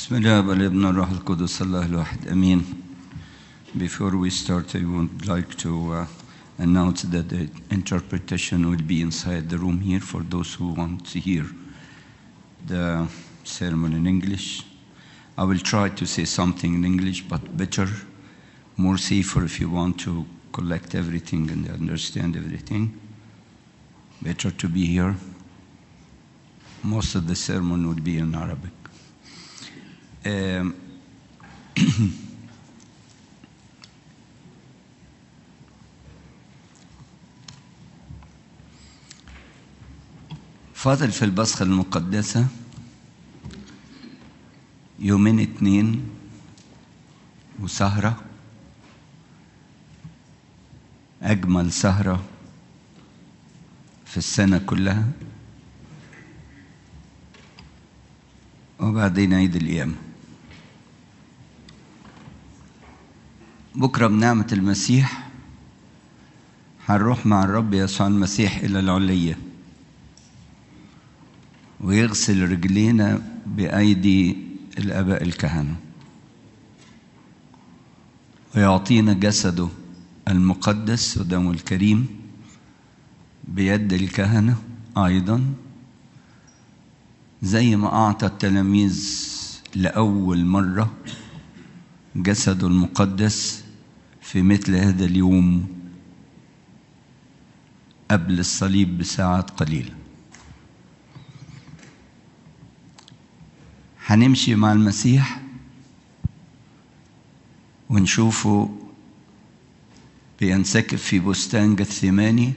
بسم الله والابن الروح القدس الله الواحد امين Before we start, I would like to uh, announce that the interpretation will be inside the room here for those who want to hear the sermon in English. I will try to say something in English, but better, more safer if you want to collect everything and understand everything. Better to be here. Most of the sermon would be in Arabic. Um, فاضل في البصخة المقدسة يومين اتنين وسهرة أجمل سهرة في السنة كلها وبعدين عيد القيامة بكرة بنعمة المسيح هنروح مع الرب يسوع المسيح إلى العلية ويغسل رجلينا بأيدي الآباء الكهنة ويعطينا جسده المقدس ودمه الكريم بيد الكهنة أيضا زي ما أعطى التلاميذ لأول مرة جسده المقدس في مثل هذا اليوم قبل الصليب بساعات قليله هنمشي مع المسيح ونشوفه بينسكب في بستان جثماني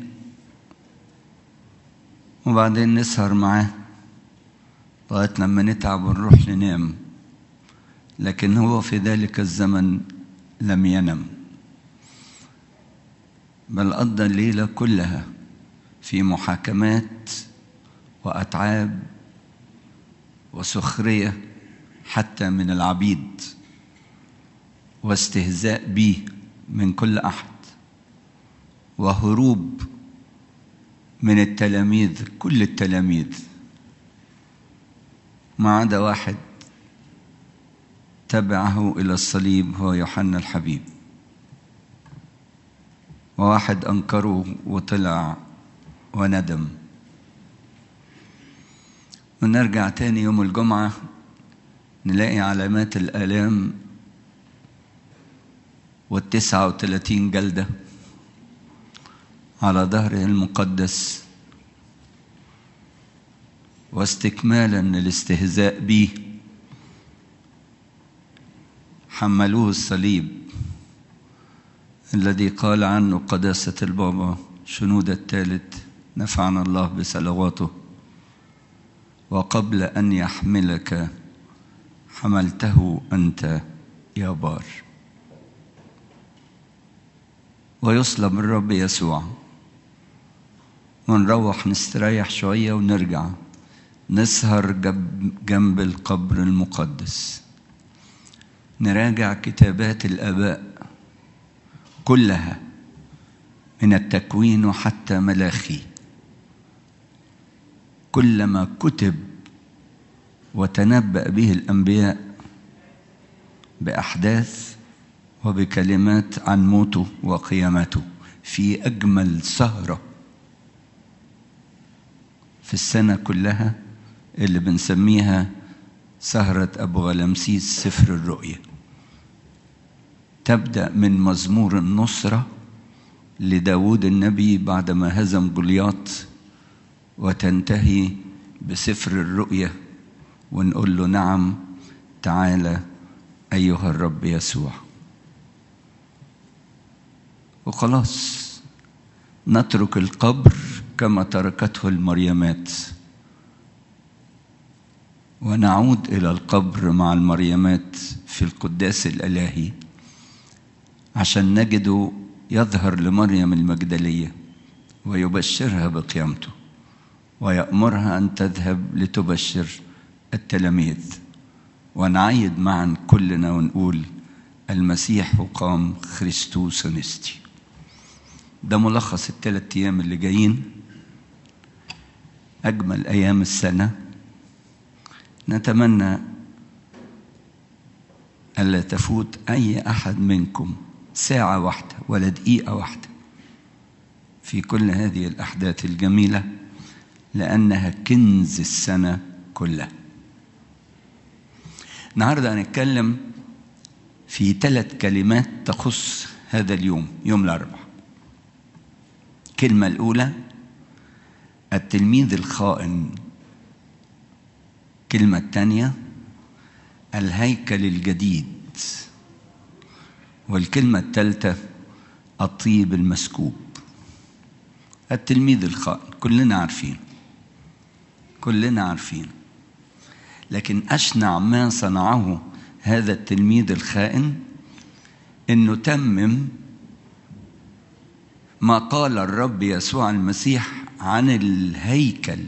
وبعدين نسهر معاه لغاية لما نتعب ونروح ننام لكن هو في ذلك الزمن لم ينم بل قضى الليلة كلها في محاكمات وأتعاب وسخرية حتى من العبيد واستهزاء به من كل أحد وهروب من التلاميذ كل التلاميذ ما عدا واحد تبعه إلى الصليب هو يوحنا الحبيب وواحد أنكره وطلع وندم ونرجع تاني يوم الجمعة نلاقي علامات الآلام والتسعة وثلاثين جلدة على ظهره المقدس واستكمالا للاستهزاء به حملوه الصليب الذي قال عنه قداسة البابا شنود الثالث نفعنا الله بصلواته وقبل ان يحملك حملته انت يا بار ويصلب الرب يسوع ونروح نستريح شويه ونرجع نسهر جنب القبر المقدس نراجع كتابات الاباء كلها من التكوين وحتى ملاخي كل ما كتب وتنبأ به الأنبياء بأحداث وبكلمات عن موته وقيامته في أجمل سهرة في السنة كلها اللي بنسميها سهرة أبو غلمسيس سفر الرؤية تبدأ من مزمور النصرة لداود النبي بعدما هزم جولياط وتنتهي بسفر الرؤية ونقول له نعم تعالى أيها الرب يسوع وخلاص نترك القبر كما تركته المريمات ونعود إلى القبر مع المريمات في القداس الإلهي عشان نجده يظهر لمريم المجدلية ويبشرها بقيامته ويأمرها أن تذهب لتبشر التلاميذ ونعيد معا كلنا ونقول المسيح قام خريستوس نستي ده ملخص الثلاث أيام اللي جايين أجمل أيام السنة نتمنى ألا تفوت أي أحد منكم ساعة واحدة ولا دقيقة واحدة في كل هذه الأحداث الجميلة لأنها كنز السنة كلها النهاردة هنتكلم في ثلاث كلمات تخص هذا اليوم يوم الأربعاء الكلمة الأولى التلميذ الخائن الكلمة الثانية الهيكل الجديد والكلمة الثالثة الطيب المسكوب التلميذ الخائن كلنا عارفين كلنا عارفين لكن أشنع ما صنعه هذا التلميذ الخائن انه تمم ما قال الرب يسوع المسيح عن الهيكل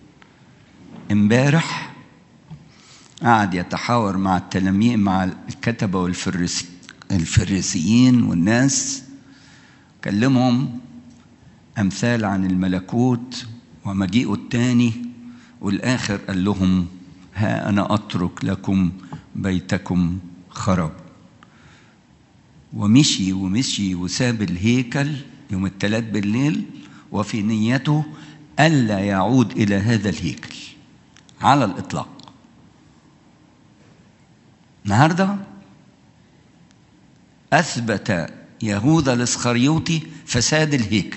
امبارح قعد يتحاور مع التلاميذ مع الكتبه والفريسي الفريسيين والناس كلمهم امثال عن الملكوت ومجيئه الثاني والاخر قال لهم ها انا اترك لكم بيتكم خراب ومشي ومشي وساب الهيكل يوم الثلاث بالليل وفي نيته ألا يعود إلى هذا الهيكل على الإطلاق النهاردة أثبت يهوذا الإسخريوطي فساد الهيكل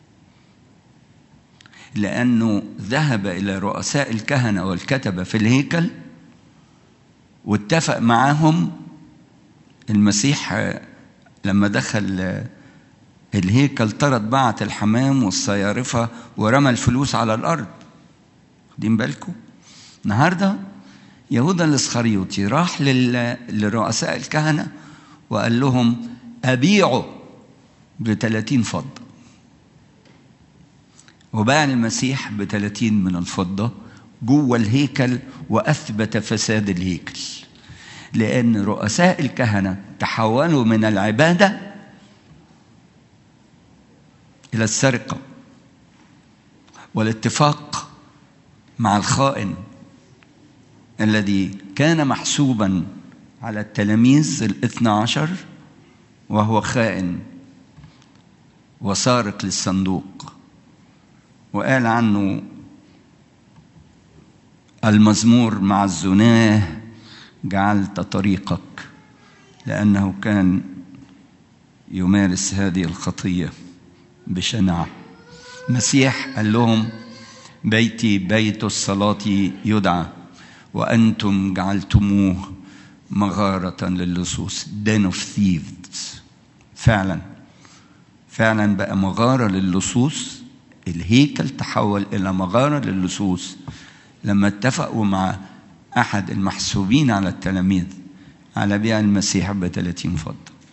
لأنه ذهب إلى رؤساء الكهنة والكتبة في الهيكل واتفق معاهم المسيح لما دخل الهيكل طرد بعة الحمام والصيارفة ورمى الفلوس على الأرض واخدين بالكم النهاردة يهوذا الإسخريوطي راح لرؤساء الكهنة وقال لهم أبيعوا ب 30 فضة وباع المسيح ب 30 من الفضة جوه الهيكل وأثبت فساد الهيكل لأن رؤساء الكهنة تحولوا من العبادة إلى السرقة والاتفاق مع الخائن الذي كان محسوبا على التلاميذ الاثنى عشر وهو خائن وسارق للصندوق وقال عنه المزمور مع الزناه جعلت طريقك لأنه كان يمارس هذه الخطية بشناعة المسيح قال لهم بيتي بيت الصلاة يدعى وأنتم جعلتموه مغارة للصوص den of thieves فعلا فعلا بقى مغارة للصوص الهيكل تحول إلى مغارة للصوص لما اتفقوا مع أحد المحسوبين على التلاميذ على بيع المسيح ب 30 فضة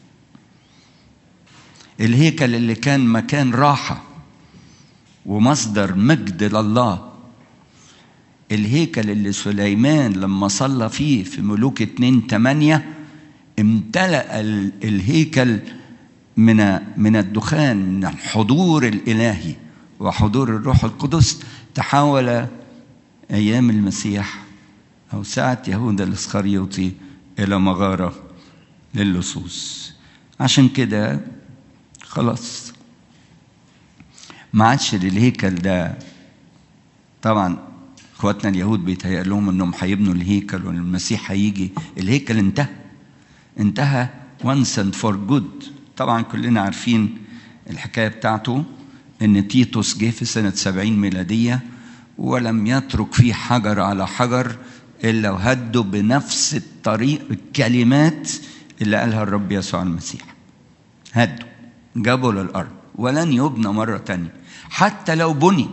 الهيكل اللي كان مكان راحة ومصدر مجد لله الهيكل اللي سليمان لما صلى فيه في ملوك اتنين تمانية امتلأ الهيكل من من الدخان من الحضور الإلهي وحضور الروح القدس تحول أيام المسيح أو ساعة يهوذا الإسخريوطي إلى مغارة للصوص عشان كده خلاص ما عادش للهيكل ده طبعا اخواتنا اليهود بيتهيأ لهم انهم هيبنوا الهيكل والمسيح هيجي الهيكل انتهى انتهى once and for good طبعا كلنا عارفين الحكايه بتاعته ان تيتوس جه في سنه 70 ميلاديه ولم يترك فيه حجر على حجر الا وهدوا بنفس الطريق الكلمات اللي قالها الرب يسوع المسيح هدوا جابوا للارض ولن يبنى مره تانية حتى لو بني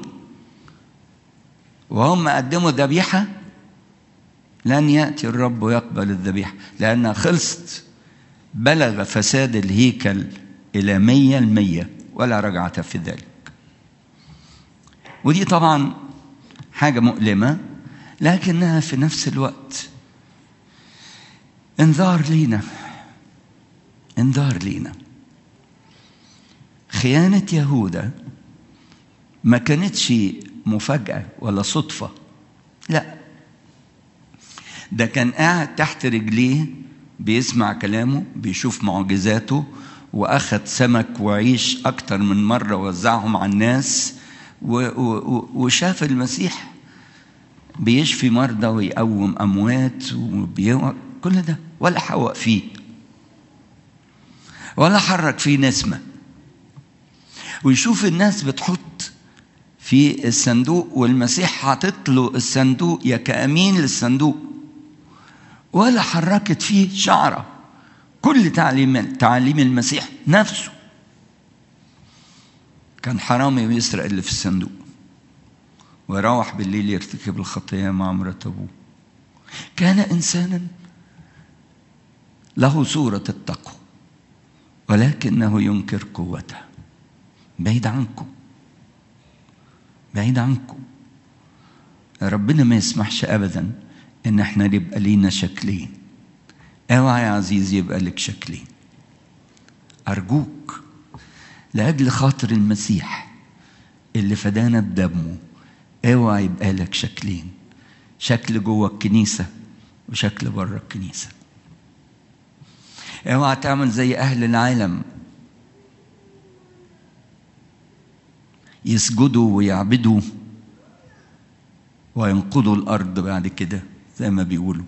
وهم قدموا ذبيحه لن ياتي الرب ويقبل الذبيحه لانها خلصت بلغ فساد الهيكل الى مية المية ولا رجعة في ذلك ودي طبعا حاجة مؤلمة لكنها في نفس الوقت انذار لينا انذار لينا خيانة يهوذا ما كانتش مفاجأة ولا صدفة لا ده كان قاعد تحت رجليه بيسمع كلامه بيشوف معجزاته واخد سمك وعيش اكتر من مره وزعهم على الناس وشاف المسيح بيشفي مرضى ويقوم اموات وبيوق كل ده ولا حوق فيه ولا حرك فيه نسمه ويشوف الناس بتحط في الصندوق والمسيح حاطط له الصندوق يا كامين للصندوق ولا حركت فيه شعره كل تعليم تعاليم المسيح نفسه كان حرامي بيسرق اللي في الصندوق ويروح بالليل يرتكب الخطيه مع مرات ابوه كان انسانا له صوره التقوى ولكنه ينكر قوته بعيد عنكم بعيد عنكم ربنا ما يسمحش ابدا ان احنا نبقى لينا شكلين اوعى يا عزيز يبقى لك شكلين ارجوك لاجل خاطر المسيح اللي فدانا بدمه اوعى يبقى لك شكلين شكل جوه الكنيسه وشكل بره الكنيسه اوعى تعمل زي اهل العالم يسجدوا ويعبدوا وينقضوا الارض بعد كده زي ما بيقولوا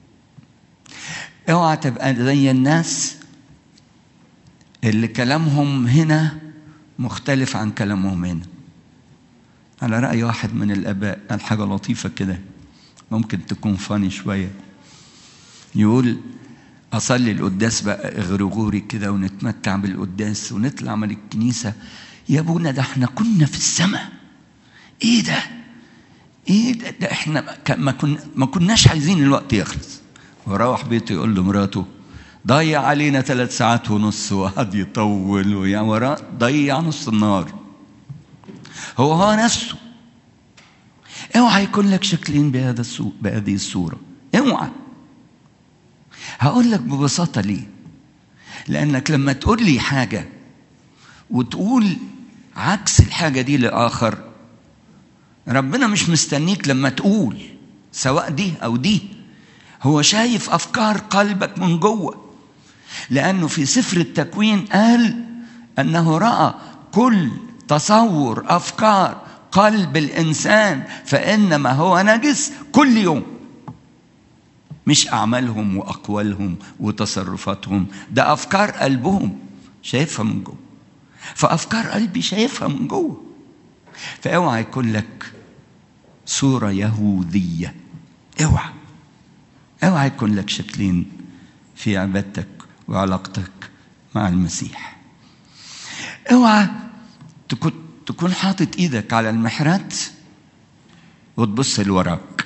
اوعى تبقى زي الناس اللي كلامهم هنا مختلف عن كلامهم هنا على رأي واحد من الآباء قال حاجة لطيفة كده ممكن تكون فاني شوية يقول أصلي القداس بقى غرغوري كده ونتمتع بالقداس ونطلع من الكنيسة يا ابونا ده احنا كنا في السماء ايه ده ايه ده, ده احنا ما كنا ما كناش عايزين الوقت يخلص وراح بيته يقول لمراته ضيع علينا ثلاث ساعات ونص وقعد يطول ويا وراه ضيع نص النهار هو هو نفسه اوعى يكون لك شكلين بهذا السوء بهذه الصوره اوعى هقول لك ببساطه ليه لانك لما تقول لي حاجه وتقول عكس الحاجه دي لاخر ربنا مش مستنيك لما تقول سواء دي او دي هو شايف افكار قلبك من جوه لانه في سفر التكوين قال انه راى كل تصور افكار قلب الانسان فانما هو نجس كل يوم مش اعمالهم واقوالهم وتصرفاتهم ده افكار قلبهم شايفها من جوه فافكار قلبي شايفها من جوه فاوعى يكون لك صوره يهوديه اوعى اوعى يكون لك شكلين في عبادتك وعلاقتك مع المسيح اوعى تكون تكون حاطط ايدك على المحرات وتبص لوراك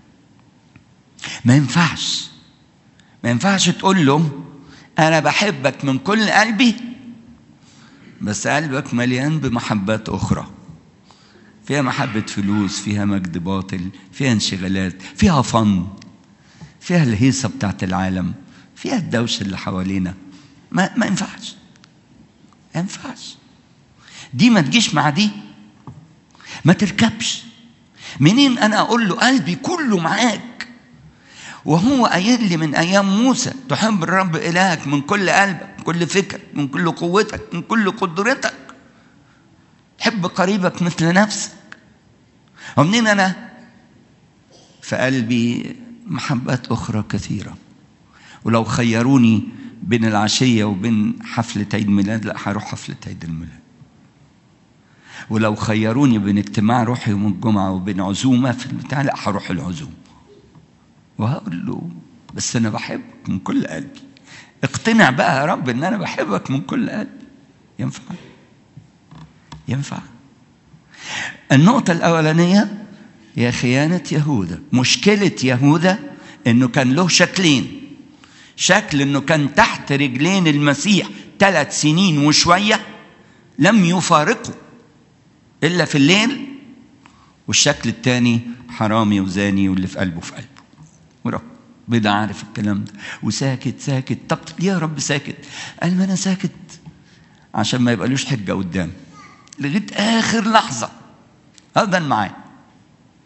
ما ينفعش ما ينفعش تقول له انا بحبك من كل قلبي بس قلبك مليان بمحبات اخرى فيها محبة فلوس فيها مجد باطل فيها انشغالات فيها فن فيها الهيصة بتاعت العالم فيها الدوشة اللي حوالينا ما, ما ينفعش ما ينفعش دي ما تجيش مع دي ما تركبش منين انا اقول له قلبي كله معاك وهو قايل لي من ايام موسى تحب الرب الهك من كل قلبك من كل فكرك من كل قوتك من كل قدرتك حب قريبك مثل نفسك ومنين انا في قلبي محبات اخرى كثيره ولو خيروني بين العشيه وبين حفله عيد ميلاد لا هروح حفله عيد الميلاد ولو خيروني بين اجتماع روحي يوم الجمعه وبين عزومه في البتاع لا هروح العزومه وهقول له بس انا بحبك من كل قلبي اقتنع بقى يا رب ان انا بحبك من كل قلبي ينفع ينفع النقطة الأولانية هي خيانة يهوذا مشكلة يهوذا إنه كان له شكلين شكل إنه كان تحت رجلين المسيح ثلاث سنين وشوية لم يفارقه إلا في الليل والشكل الثاني حرامي وزاني واللي في قلبه في قلبه وربنا عارف الكلام ده وساكت ساكت طب ليه يا رب ساكت قال ما أنا ساكت عشان ما يبقالوش حجة قدام لغاية آخر لحظة هذا معاه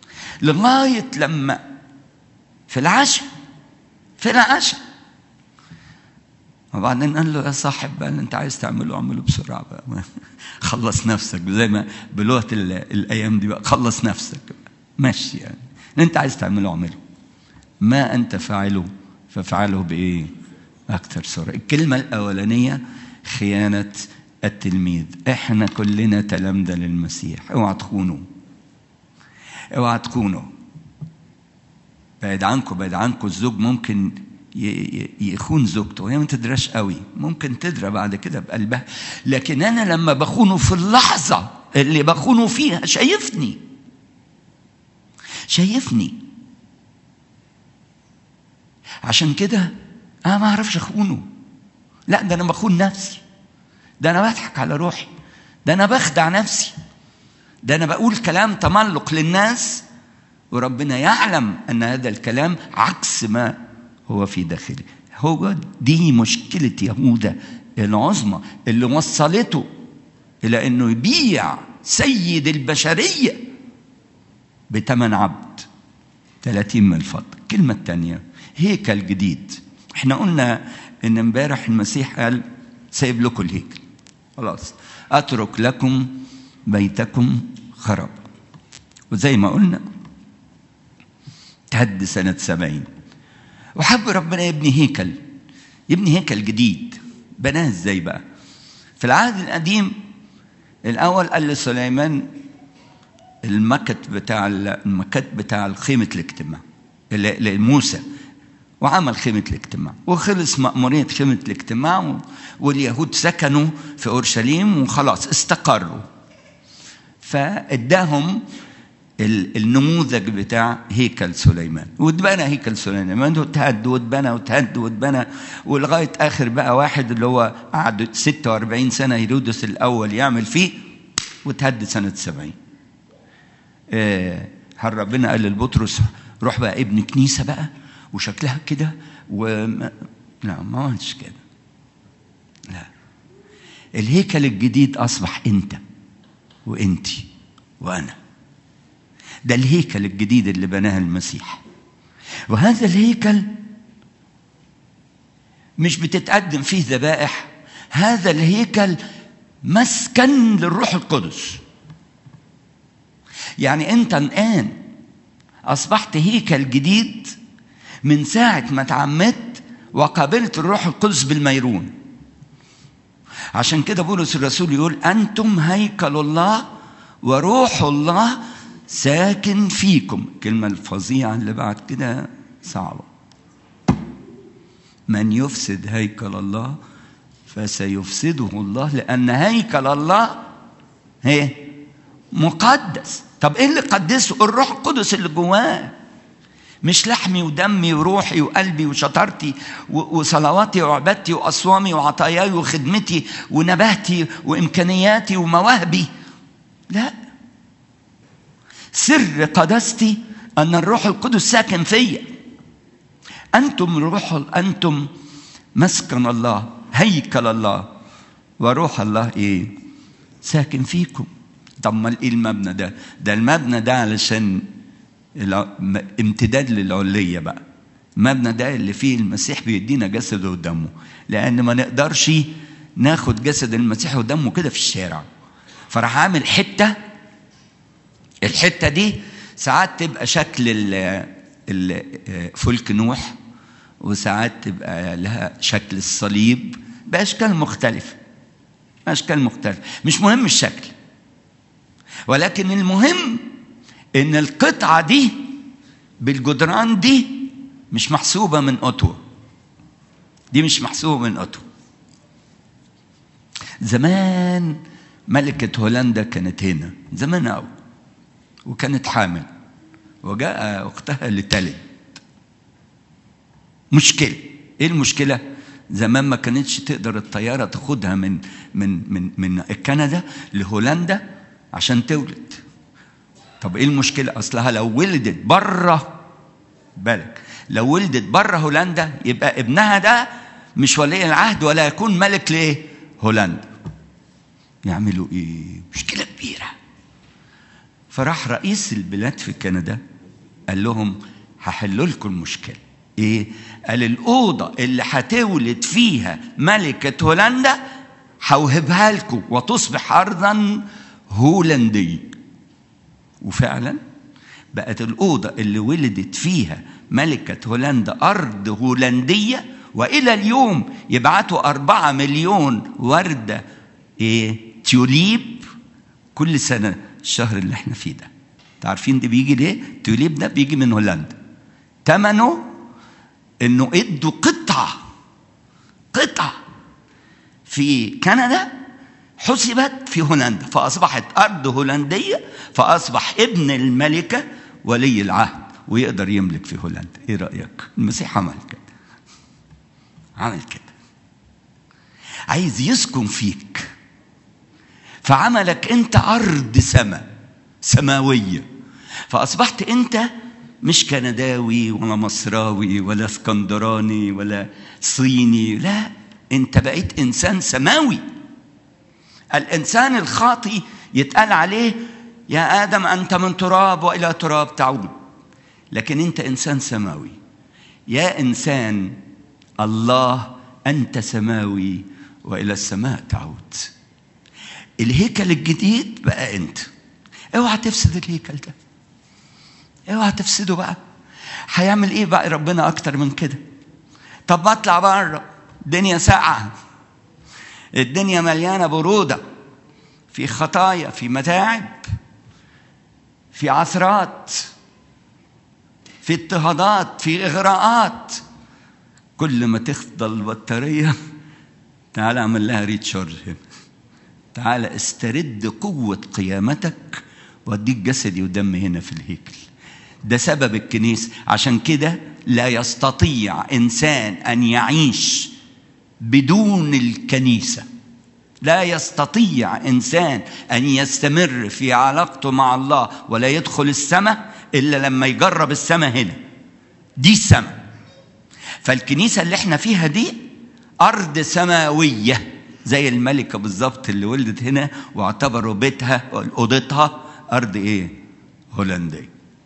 لغاية لما في العشاء في العشاء وبعدين قال له يا صاحب بقى اللي انت عايز تعمله اعمله بسرعه بقى خلص نفسك زي ما بلغه الايام دي بقى خلص نفسك بقى. ماشي يعني اللي انت عايز تعمله اعمله ما انت فاعله فافعله بايه؟ اكثر سرعه الكلمه الاولانيه خيانه التلميذ احنا كلنا تلامذه للمسيح اوعى تخونوا اوعى تخونوا بعد عنكم بعد عنكم الزوج ممكن يخون زوجته وهي ما تدراش قوي ممكن تدرى بعد كده بقلبها لكن انا لما بخونه في اللحظه اللي بخونه فيها شايفني شايفني عشان كده انا ما اعرفش اخونه لا ده انا بخون نفسي ده انا بضحك على روحي ده انا بخدع نفسي ده انا بقول كلام تملق للناس وربنا يعلم ان هذا الكلام عكس ما هو في داخلي هو دي مشكلة يهوذا العظمى اللي وصلته إلى أنه يبيع سيد البشرية بثمن عبد 30 من الفضة الكلمة الثانية هيكل جديد احنا قلنا ان امبارح المسيح قال سايب لكم الهيكل خلاص اترك لكم بيتكم خراب وزي ما قلنا تهد سنة سبعين وحب ربنا يبني هيكل يبني هيكل جديد بناه ازاي بقى في العهد القديم الاول قال لسليمان المكت بتاع المكت بتاع خيمه الاجتماع لموسى وعمل خيمة الاجتماع وخلص مأمورية خيمة الاجتماع واليهود سكنوا في أورشليم وخلاص استقروا فاداهم النموذج بتاع هيكل سليمان واتبنى هيكل سليمان واتهد واتبنى واتهد واتبنى ولغايه اخر بقى واحد اللي هو قعد 46 سنه هيرودس الاول يعمل فيه واتهد سنه 70 آه هل ربنا قال لبطرس روح بقى ابن كنيسه بقى وشكلها كده وما لا ما عملش كده لا الهيكل الجديد اصبح انت وانتي وانا ده الهيكل الجديد اللي بناه المسيح وهذا الهيكل مش بتتقدم فيه ذبائح هذا الهيكل مسكن للروح القدس يعني انت الان اصبحت هيكل جديد من ساعه ما تعمدت وقابلت الروح القدس بالميرون عشان كده بولس الرسول يقول انتم هيكل الله وروح الله ساكن فيكم الكلمة الفظيعة اللي بعد كده صعبة من يفسد هيكل الله فسيفسده الله لأن هيكل الله هي مقدس طب ايه اللي قدسه الروح القدس اللي جواه مش لحمي ودمي وروحي وقلبي وشطارتي وصلواتي وعبادتي واصوامي وعطاياي وخدمتي ونباتي وامكانياتي ومواهبي لا سر قداستي ان الروح القدس ساكن فيا انتم روح انتم مسكن الله هيكل الله وروح الله ايه ساكن فيكم طب ما ايه المبنى ده ده المبنى ده علشان امتداد للعليه بقى المبنى ده اللي فيه المسيح بيدينا جسده ودمه لان ما نقدرش ناخد جسد المسيح ودمه كده في الشارع فراح عامل حته الحته دي ساعات تبقى شكل فلك نوح وساعات تبقى لها شكل الصليب باشكال مختلفه اشكال مختلفه مش مهم الشكل ولكن المهم ان القطعه دي بالجدران دي مش محسوبه من اوتوا دي مش محسوبه من اوتوا زمان ملكه هولندا كانت هنا زمان قوي وكانت حامل وجاء اختها لتلد مشكله ايه المشكله زمان ما كانتش تقدر الطياره تاخدها من من من من كندا لهولندا عشان تولد طب ايه المشكله اصلها لو ولدت بره بالك لو ولدت بره هولندا يبقى ابنها ده مش ولي العهد ولا يكون ملك لايه هولندا يعملوا ايه مشكله كبيره فراح رئيس البلاد في كندا قال لهم هحل لكم المشكله ايه قال الاوضه اللي هتولد فيها ملكه هولندا هوهبها لكم وتصبح ارضا هولنديه وفعلا بقت الاوضه اللي ولدت فيها ملكه هولندا ارض هولنديه والى اليوم يبعتوا أربعة مليون ورده ايه تيوليب كل سنه الشهر اللي احنا فيه ده عارفين ده بيجي ليه تيوليب ده بيجي من هولندا ثمنه انه ادوا قطعه قطعه في كندا حسبت في هولندا فاصبحت ارض هولنديه فاصبح ابن الملكه ولي العهد ويقدر يملك في هولندا ايه رايك المسيح عمل كده عمل كده عايز يسكن فيك فعملك انت ارض سماء سماويه فاصبحت انت مش كنداوي ولا مصراوي ولا اسكندراني ولا صيني لا انت بقيت انسان سماوي الانسان الخاطي يتقال عليه يا ادم انت من تراب والى تراب تعود لكن انت انسان سماوي يا انسان الله انت سماوي والى السماء تعود الهيكل الجديد بقى انت اوعى تفسد الهيكل ده اوعى تفسده بقى هيعمل ايه بقى ربنا اكتر من كده طب ما اطلع بره الدنيا ساقعه الدنيا مليانه بروده في خطايا في متاعب في عثرات في اضطهادات في اغراءات كل ما تفضل البطاريه تعال اعمل لها ريتشارج هنا تعال استرد قوه قيامتك واديك جسدي ودم هنا في الهيكل ده سبب الكنيسة عشان كده لا يستطيع إنسان أن يعيش بدون الكنيسة لا يستطيع إنسان أن يستمر في علاقته مع الله ولا يدخل السماء إلا لما يجرب السماء هنا دي السماء فالكنيسة اللي احنا فيها دي أرض سماوية زي الملكة بالظبط اللي ولدت هنا واعتبروا بيتها أوضتها أرض إيه؟ هولندية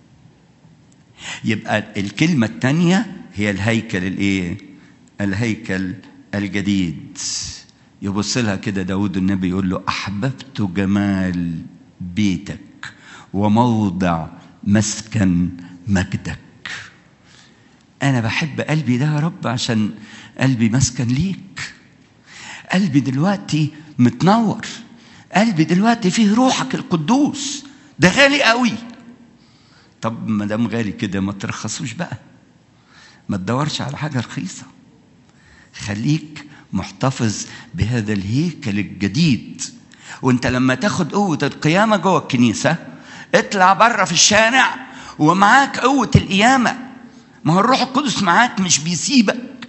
يبقى الكلمة الثانية هي الهيكل الايه؟ الهيكل الجديد يبص لها كده داود النبي يقول له أحببت جمال بيتك وموضع مسكن مجدك أنا بحب قلبي ده يا رب عشان قلبي مسكن ليك قلبي دلوقتي متنور قلبي دلوقتي فيه روحك القدوس ده غالي قوي طب ما دام غالي كده ما ترخصوش بقى ما تدورش على حاجه رخيصه خليك محتفظ بهذا الهيكل الجديد وانت لما تاخد قوه القيامه جوه الكنيسه اطلع بره في الشارع ومعاك قوه القيامه ما هو الروح القدس معاك مش بيسيبك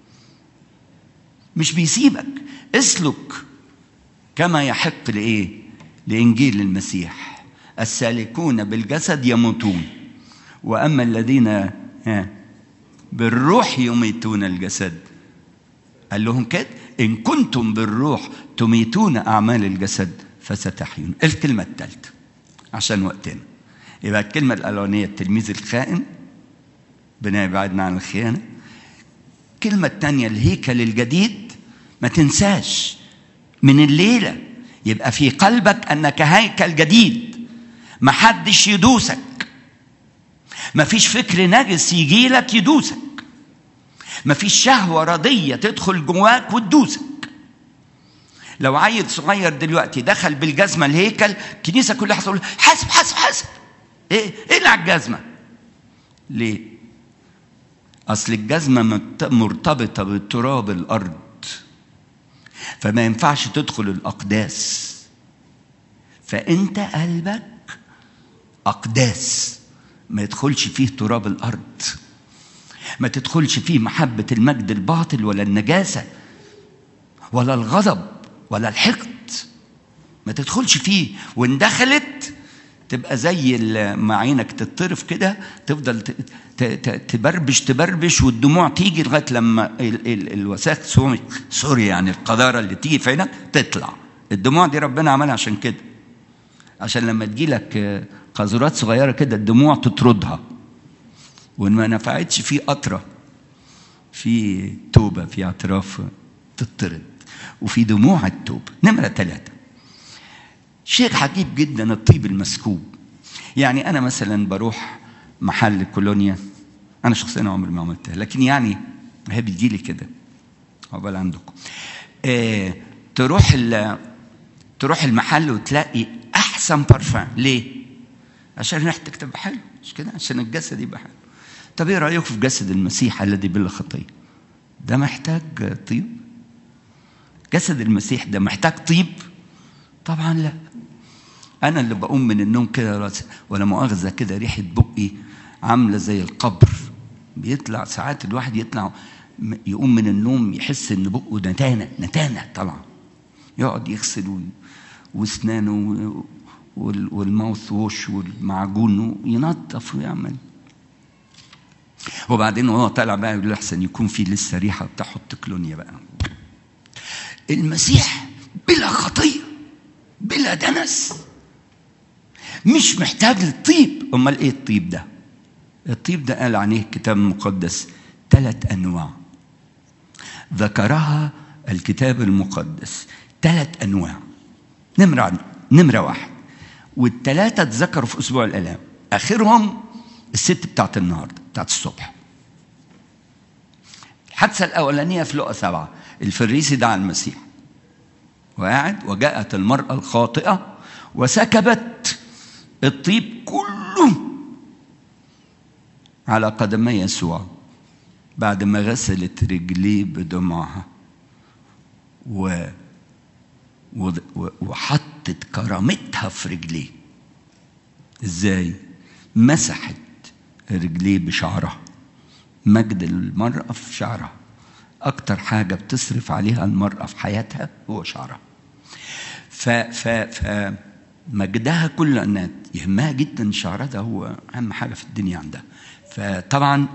مش بيسيبك اسلك كما يحق لايه لانجيل المسيح السالكون بالجسد يموتون واما الذين بالروح يميتون الجسد قال لهم كده ان كنتم بالروح تميتون اعمال الجسد فستحيون الكلمه الثالثه عشان وقتنا يبقى الكلمه الاولانيه التلميذ الخائن ربنا يبعدنا عن الخيانه الكلمه الثانيه الهيكل الجديد ما تنساش من الليله يبقى في قلبك انك هيكل جديد ما حدش يدوسك ما فيش فكر نجس يجي لك يدوسك ما فيش شهوة رضية تدخل جواك وتدوسك لو عيل صغير دلوقتي دخل بالجزمة الهيكل الكنيسة كلها هتقول حاسب حاسب حاسب ايه اقلع الجزمة ليه؟ أصل الجزمة مرتبطة بتراب الأرض فما ينفعش تدخل الأقداس فأنت قلبك أقداس ما يدخلش فيه تراب الأرض ما تدخلش فيه محبة المجد الباطل ولا النجاسة ولا الغضب ولا الحقد ما تدخلش فيه وان دخلت تبقى زي ما عينك تطرف كده تفضل تبربش تبربش والدموع تيجي لغايه لما الوساخ سوري سوري يعني القذاره اللي تيجي في عينك تطلع الدموع دي ربنا عملها عشان كده عشان لما تجيلك قاذورات صغيره كده الدموع تطردها وان ما نفعتش في قطره في توبة في اعتراف تطرد وفي دموع التوبة نمرة ثلاثة شيء عجيب جدا الطيب المسكوب يعني أنا مثلا بروح محل كولونيا أنا شخصيا عمري ما عملتها لكن يعني هي بتجيلي كده عقبال عندكم آه تروح ال تروح المحل وتلاقي احسن بارفان ليه؟ عشان ريحتك تبقى حلوه مش كده؟ عشان الجسد يبقى حلو. طب ايه رايكم في جسد المسيح الذي بلا خطيه؟ ده محتاج طيب؟ جسد المسيح ده محتاج طيب؟ طبعا لا. انا اللي بقوم من النوم كده ولا مؤاخذه كده ريحه بقي عامله زي القبر بيطلع ساعات الواحد يطلع يقوم من النوم يحس ان بقه نتانه نتانه طالعه يقعد يغسل واسنانه والماوث ووش والمعجون ينظف ويعمل وبعدين وهو طالع بقى يقول احسن يكون في لسه ريحه بتاع حط كلونيا بقى المسيح بلا خطيه بلا دنس مش محتاج للطيب امال ايه الطيب ده الطيب ده قال عليه الكتاب المقدس ثلاث انواع ذكرها الكتاب المقدس ثلاث انواع نمره نمره واحد والثلاثه اتذكروا في اسبوع الالام اخرهم الست بتاعت النهارده بتاعت الصبح الحادثه الاولانيه في لقا سبعه الفريسي دعا المسيح وقاعد وجاءت المراه الخاطئه وسكبت الطيب كله على قدمي يسوع بعد ما غسلت رجليه بدموعها و وحطت كرامتها في رجليه ازاي مسحت رجليه بشعرها مجد المرأة في شعرها أكتر حاجة بتصرف عليها المرأة في حياتها هو شعرها ف ف ف مجدها كله انها يهمها جدا شعرها ده هو اهم حاجه في الدنيا عندها فطبعا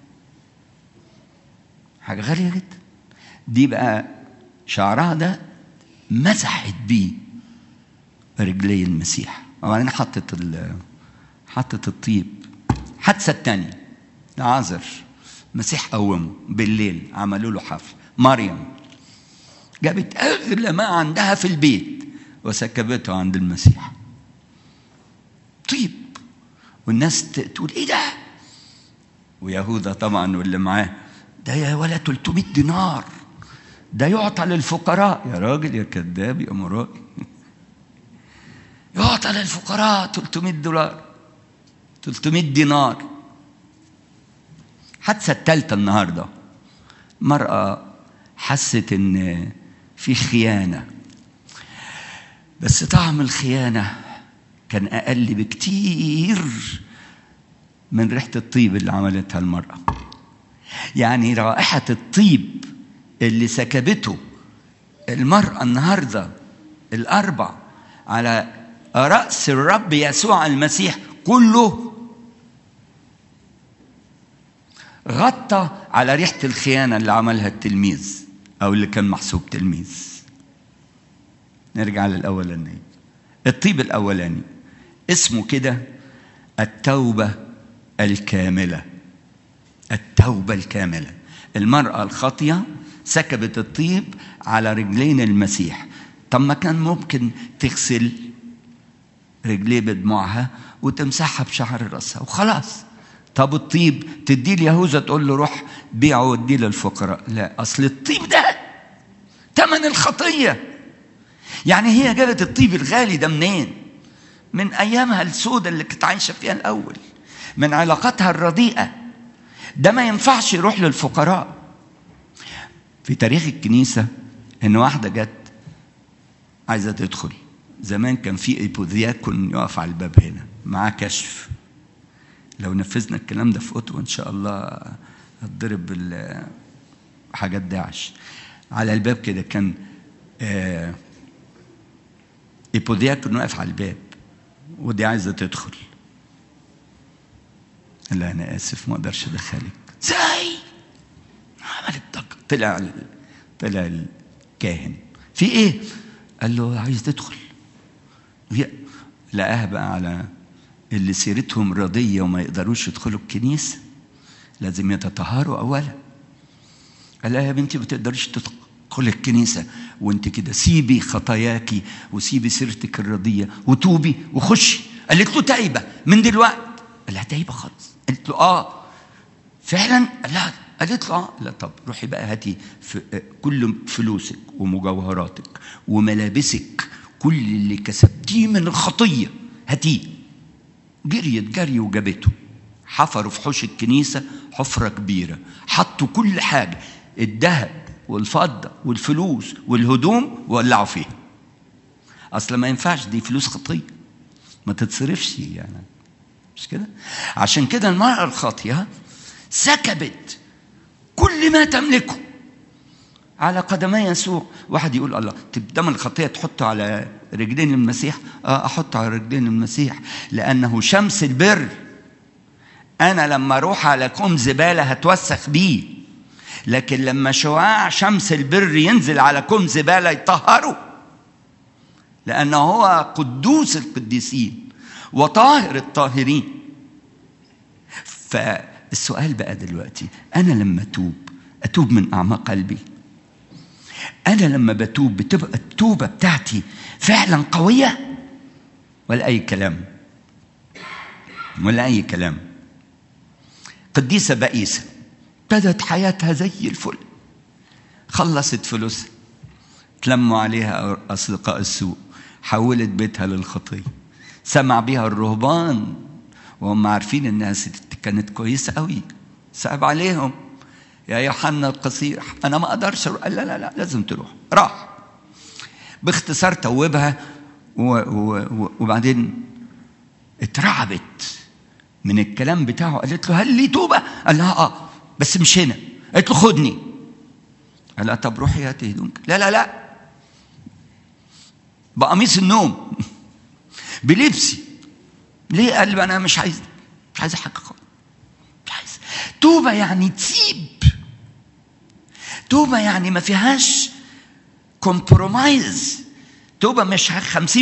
حاجه غاليه جدا دي بقى شعرها ده مسحت بيه رجلي المسيح وبعدين حطت حطت الطيب الحادثه الثانيه عازر المسيح قومه بالليل عملوا له حفل مريم جابت اغلى ما عندها في البيت وسكبته عند المسيح طيب والناس تقول ايه ده ويهوذا طبعا واللي معاه ده يا ولا 300 دينار ده يعطى للفقراء يا راجل يا كذاب يا مرائي يعطى للفقراء 300 دولار 300 دينار حادثة الثالثة النهاردة مرأة حست إن في خيانة بس طعم الخيانة كان أقل بكتير من ريحة الطيب اللي عملتها المرأة يعني رائحة الطيب اللي سكبته المرأة النهاردة الأربع على رأس الرب يسوع المسيح كله غطى على ريحة الخيانة اللي عملها التلميذ أو اللي كان محسوب تلميذ نرجع للأولاني الطيب الأولاني اسمه كده التوبة الكاملة التوبة الكاملة المرأة الخاطية سكبت الطيب على رجلين المسيح طب ما كان ممكن تغسل رجليه بدموعها وتمسحها بشعر راسها وخلاص طب الطيب تديه ليهوذا تقول له روح بيعه واديه للفقراء لا اصل الطيب ده ثمن الخطيه يعني هي جابت الطيب الغالي ده منين من ايامها السودة اللي كانت عايشه فيها الاول من علاقاتها الرديئه ده ما ينفعش يروح للفقراء في تاريخ الكنيسه ان واحده جت عايزه تدخل زمان كان في ايبودياكون يقف على الباب هنا معاه كشف لو نفذنا الكلام ده في اوتوا ان شاء الله هتضرب حاجات داعش على الباب كده كان آه ايبودياكون واقف على الباب ودي عايزه تدخل لا انا اسف ما اقدرش ادخلك ازاي عملت ضجه طلع طلع الكاهن في ايه قال له عايز تدخل لقاها بقى على اللي سيرتهم رضية وما يقدروش يدخلوا الكنيسة لازم يتطهروا أولا قال لها يا بنتي ما تقدريش تدخلي الكنيسه وانت كده سيبي خطاياكي وسيبي سيرتك الرضيه وتوبي وخشي قالت له تايبه من دلوقتي قال لها تايبه خالص قالت له اه فعلا قال لها قالت له اه لا طب روحي بقى هاتي في كل فلوسك ومجوهراتك وملابسك كل اللي كسبتيه من الخطيه هاتيه جريت جري وجابته حفروا في حوش الكنيسه حفره كبيره حطوا كل حاجه الذهب والفضه والفلوس والهدوم وولعوا فيها اصل ما ينفعش دي فلوس خطيه ما تتصرفش يعني مش كده عشان كده المرأة الخاطية سكبت كل ما تملكه على قدمي يسوع واحد يقول الله دم الخطية تحطه على رجلين المسيح اه احطه على رجلين المسيح لانه شمس البر انا لما اروح على كوم زبالة هتوسخ بيه لكن لما شعاع شمس البر ينزل على كوم زبالة يطهره لأنه هو قدوس القديسين وطاهر الطاهرين فالسؤال بقى دلوقتي أنا لما أتوب أتوب من أعماق قلبي أنا لما بتوب بتبقى التوبة بتاعتي فعلا قوية ولا أي كلام ولا أي كلام قديسة بئيسة ابتدت حياتها زي الفل خلصت فلوسها تلموا عليها أصدقاء السوء حولت بيتها للخطية سمع بيها الرهبان وهم عارفين انها ست كانت كويسة قوي صعب عليهم يا يوحنا القصير انا ما اقدرش قال لا لا لا لازم تروح راح باختصار توبها و و وبعدين اترعبت من الكلام بتاعه قالت له هل لي توبه؟ قال لها اه بس مش هنا قالت له خدني قال لها طب روحي هاتي هدومك لا لا لا بقميص النوم بلبسي ليه قال انا مش عايز مش عايز حاجه خالص مش عايز توبه يعني تسيب توبه يعني ما فيهاش كومبرومايز توبه مش 50%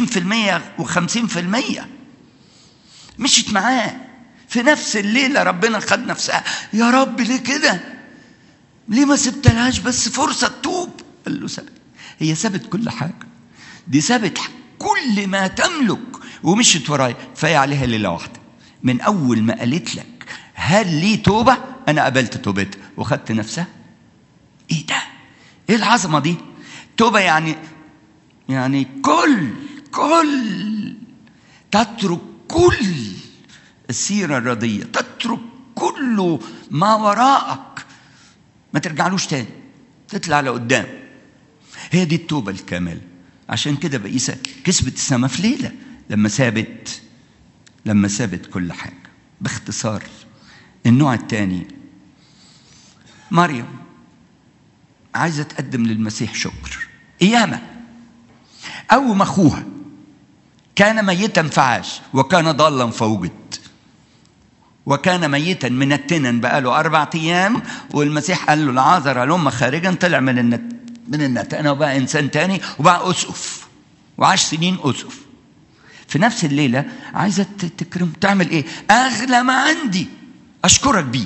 و50% مشيت معاه في نفس الليلة ربنا خد نفسها يا رب ليه كده ليه ما سبتلهاش بس فرصة تتوب قال له سابت هي سابت كل حاجة دي سابت كل ما تملك ومشيت ورايا فهي عليها ليلة واحدة من أول ما قالت لك هل لي توبة أنا قبلت توبتها وخدت نفسها إيه ده إيه العظمة دي توبة يعني يعني كل كل تترك كل السيرة الرضية تترك كل ما وراءك ما ترجعلوش تاني تطلع لقدام هي دي التوبة الكاملة عشان كده بقيسة كسبت السما في ليلة لما سابت لما سابت كل حاجة باختصار النوع الثاني مريم عايزة تقدم للمسيح شكر قيامة أو أخوها كان ميتا فعاش وكان ضالا فوجد وكان ميتا من التنن بقاله أربع أيام والمسيح قال له العازر هلم خارجا طلع من النت من النتانة وبقى إنسان تاني وبقى أسقف وعاش سنين أسقف في نفس الليلة عايزة تكرم تعمل إيه؟ أغلى ما عندي أشكرك بيه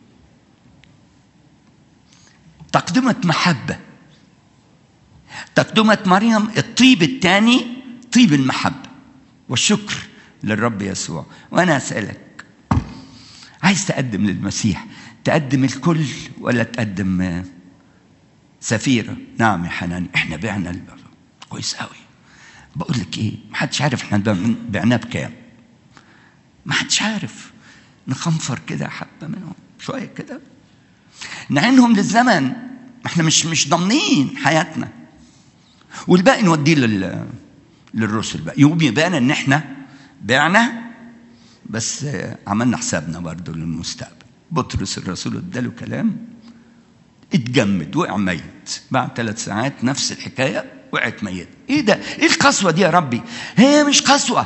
تقدمة محبة تقدمة مريم الطيب الثاني طيب المحبة والشكر للرب يسوع وأنا أسألك عايز تقدم للمسيح تقدم الكل ولا تقدم سفيرة نعم يا حنان احنا بعنا البر. كويس قوي بقول لك ايه ما حدش عارف احنا بعناه بكام ما حدش عارف نخنفر كده حبة منهم شوية كده نعينهم للزمن احنا مش مش ضامنين حياتنا والباقي نوديه لل للرسل بقى يقوم يبان ان احنا بعنا بس عملنا حسابنا برضه للمستقبل بطرس الرسول اداله كلام اتجمد وقع ميت بعد ثلاث ساعات نفس الحكايه وقعت ميت ايه ده ايه القسوه دي يا ربي هي مش قسوه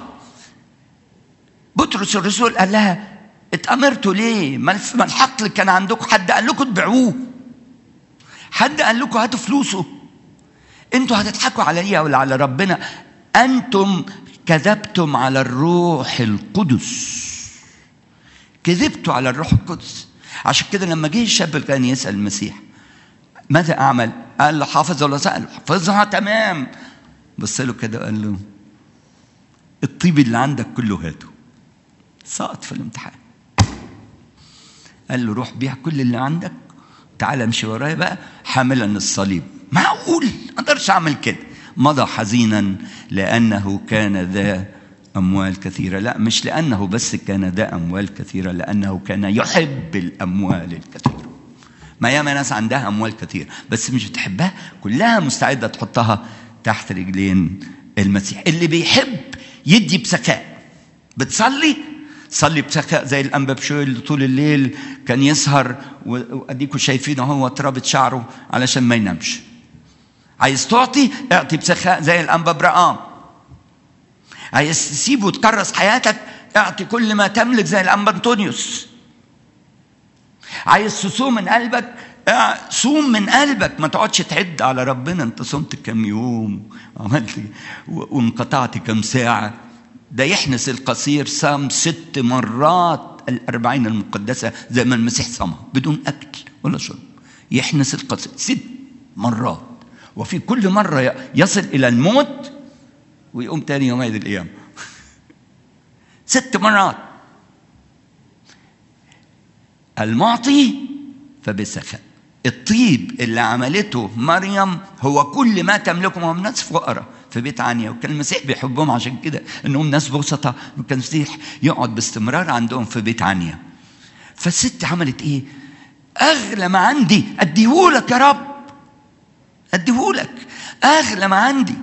بطرس الرسول قال لها اتأمرتوا ليه ما الحقل كان عندكم حد قال لكم تبيعوه حد قال لكم هاتوا فلوسه انتوا هتضحكوا عليا ولا على ربنا انتم كذبتم على الروح القدس كذبتوا على الروح القدس عشان كده لما جه الشاب كان يسال المسيح ماذا اعمل قال له حافظ ولا سأل حافظها تمام بص له كده قال له الطيب اللي عندك كله هاته سقط في الامتحان قال له روح بيع كل اللي عندك تعال امشي ورايا بقى حاملا الصليب معقول ما اقدرش اعمل كده مضى حزينا لانه كان ذا اموال كثيره لا مش لانه بس كان ذا اموال كثيره لانه كان يحب الاموال الكثيره ما ياما ناس عندها اموال كثيره بس مش بتحبها كلها مستعده تحطها تحت رجلين المسيح اللي بيحب يدي بسخاء بتصلي صلي بسخاء زي الانبا بشوي اللي طول الليل كان يسهر واديكم شايفين اهو رابط شعره علشان ما ينامش عايز تعطي اعطي بسخاء زي الانبا برقام عايز تسيب وتكرس حياتك اعطي كل ما تملك زي الانبا انطونيوس عايز تصوم من قلبك صوم من قلبك ما تقعدش تعد على ربنا انت صمت كم يوم عملت وانقطعت كم ساعه ده يحنس القصير صام ست مرات الأربعين المقدسة زي ما المسيح صامها بدون أكل ولا شرب يحنس القصير ست مرات وفي كل مرة يصل إلى الموت ويقوم تاني يوم عيد القيامة ست مرات المعطي فبسخاء الطيب اللي عملته مريم هو كل ما تملكه هم ناس فقراء في بيت عنيا وكان المسيح بيحبهم عشان كده انهم ناس بسطة وكان المسيح يقعد باستمرار عندهم في بيت عنيا فالست عملت ايه اغلى ما عندي اديهولك يا رب اديهولك اغلى ما عندي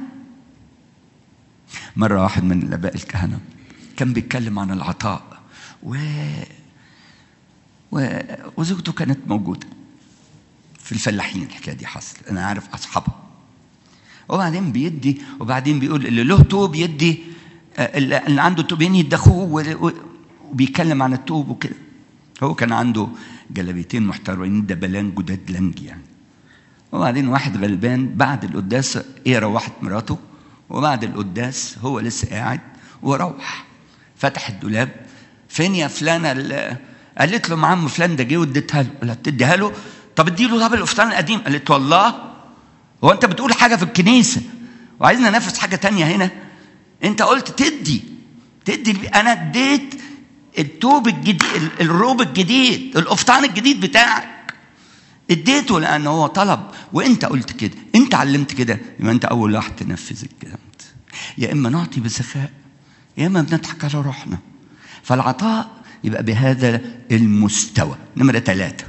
مرة واحد من الاباء الكهنة كان بيتكلم عن العطاء و... و... وزوجته كانت موجودة في الفلاحين الحكاية دي حصل أنا عارف أصحابها وبعدين بيدي وبعدين بيقول اللي له توب يدي اللي عنده توبين يدخوه وبيتكلم عن التوب وكده هو كان عنده جلابيتين محترمين دبلان جداد لنج يعني وبعدين واحد غلبان بعد القداس ايه روحت مراته وبعد القداس هو لسه قاعد وروح فتح الدولاب فين يا فلانه قالت له معم فلان ده جه واديتها له قالت تديها له طب اديله طب القفطان القديم قالت والله هو انت بتقول حاجه في الكنيسه وعايزنا ننفذ حاجه تانية هنا انت قلت تدي تدي انا اديت التوب الجديد الروب الجديد القفطان الجديد بتاعك اديته لان هو طلب وانت قلت كده انت علمت كده يبقى انت اول واحد تنفذ الكلام ده يا اما نعطي بسخاء يا اما بنضحك على روحنا فالعطاء يبقى بهذا المستوى نمرة ثلاثة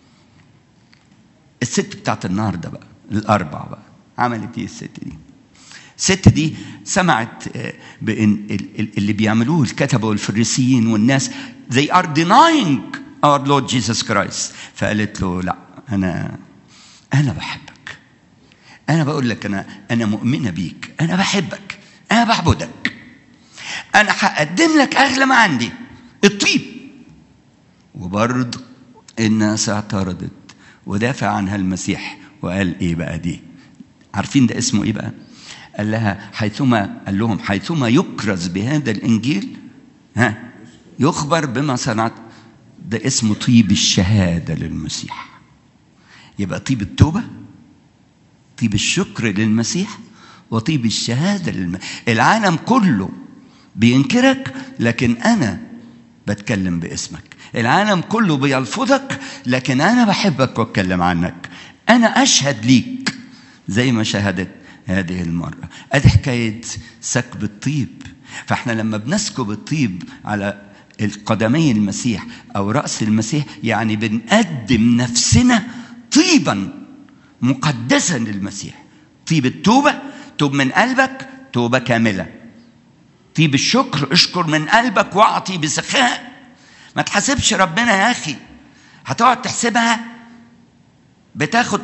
الست بتاعت النهاردة بقى الأربع بقى عملت إيه الست دي؟ الست دي سمعت بإن اللي بيعملوه الكتبة والفريسيين والناس they are denying our Lord Jesus Christ فقالت له لا أنا أنا بحبك أنا بقول لك أنا أنا مؤمنة بيك أنا بحبك أنا بعبدك أنا هقدم لك أغلى ما عندي الطيب وبرضه الناس اعترضت ودافع عنها المسيح وقال ايه بقى دي عارفين ده اسمه ايه بقى قال لها حيثما قال لهم حيثما يكرز بهذا الانجيل ها يخبر بما صنعت ده اسمه طيب الشهاده للمسيح يبقى طيب التوبه طيب الشكر للمسيح وطيب الشهاده للمسيح العالم كله بينكرك لكن انا بتكلم باسمك العالم كله بيلفظك لكن انا بحبك واتكلم عنك انا اشهد ليك زي ما شهدت هذه المره ادي حكايه سكب الطيب فاحنا لما بنسكب الطيب على القدمي المسيح او راس المسيح يعني بنقدم نفسنا طيبا مقدسا للمسيح طيب التوبه توب من قلبك توبه كامله طيب الشكر اشكر من قلبك واعطي بسخاء ما تحاسبش ربنا يا اخي هتقعد تحسبها بتاخد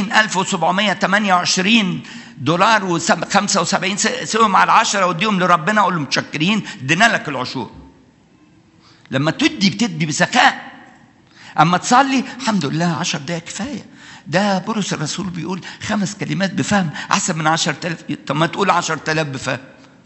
30728 دولار و75 سوهم على العشرة واديهم لربنا اقول له متشكرين ادينا لك العشور لما تدي بتدي بسخاء اما تصلي الحمد لله 10 دقايق كفايه ده بولس الرسول بيقول خمس كلمات بفهم احسن من 10000 طب ما تقول 10000 بفهم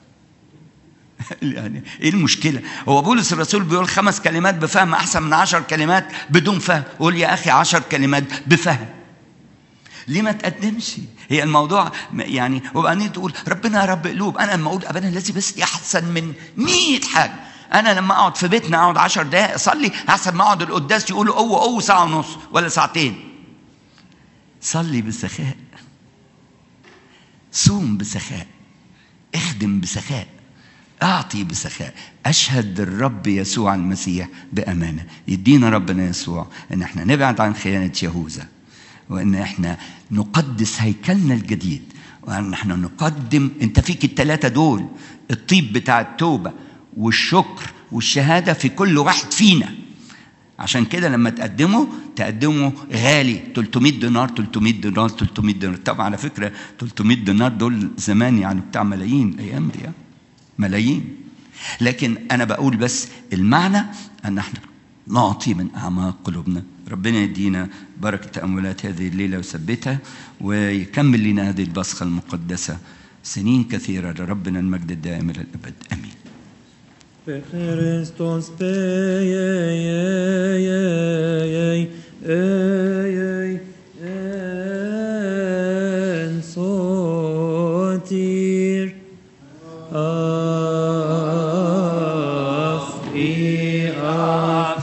يعني ايه المشكلة؟ هو بولس الرسول بيقول خمس كلمات بفهم أحسن من عشر كلمات بدون فهم، قول يا أخي عشر كلمات بفهم. ليه ما تقدمش هي الموضوع يعني وبعدين تقول ربنا يا رب قلوب انا لما اقول ابانا الذي بس احسن من 100 حاجه انا لما اقعد في بيتنا اقعد 10 دقائق اصلي احسن ما اقعد القداس يقولوا قوه قوه ساعه ونص ولا ساعتين صلي بسخاء صوم بسخاء اخدم بسخاء اعطي بسخاء اشهد الرب يسوع المسيح بامانه يدينا ربنا يسوع ان احنا نبعد عن خيانه يهوذا وان احنا نقدس هيكلنا الجديد وان احنا نقدم انت فيك الثلاثه دول الطيب بتاع التوبه والشكر والشهاده في كل واحد فينا عشان كده لما تقدمه تقدمه غالي 300 دينار 300 دينار 300 دينار طبعا على فكره 300 دينار دول زمان يعني بتاع ملايين ايام دي يعني. ملايين لكن انا بقول بس المعنى ان احنا نعطي من اعماق قلوبنا ربنا يدينا بركه تاملات هذه الليله ويثبتها ويكمل لنا هذه البصخه المقدسه سنين كثيره لربنا المجد الدائم الى الابد امين Per Christus bei ei ei ei en sotir af i af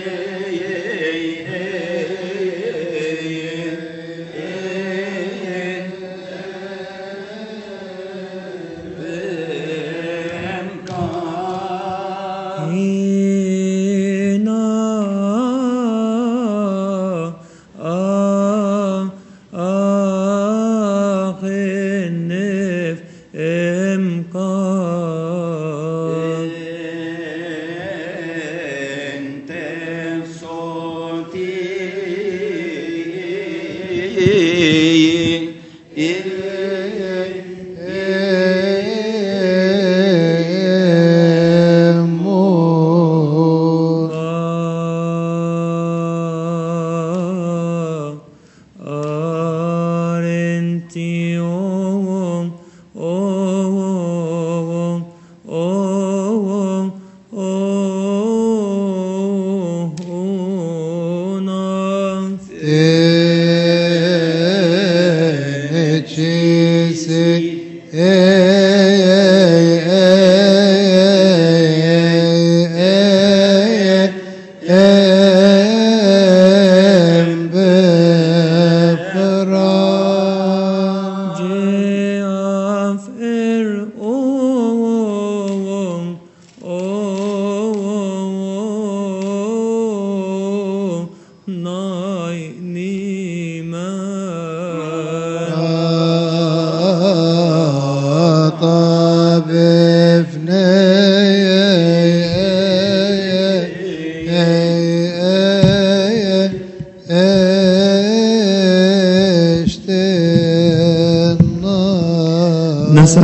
Ina a a genef em Arentium, om, om, onam, Em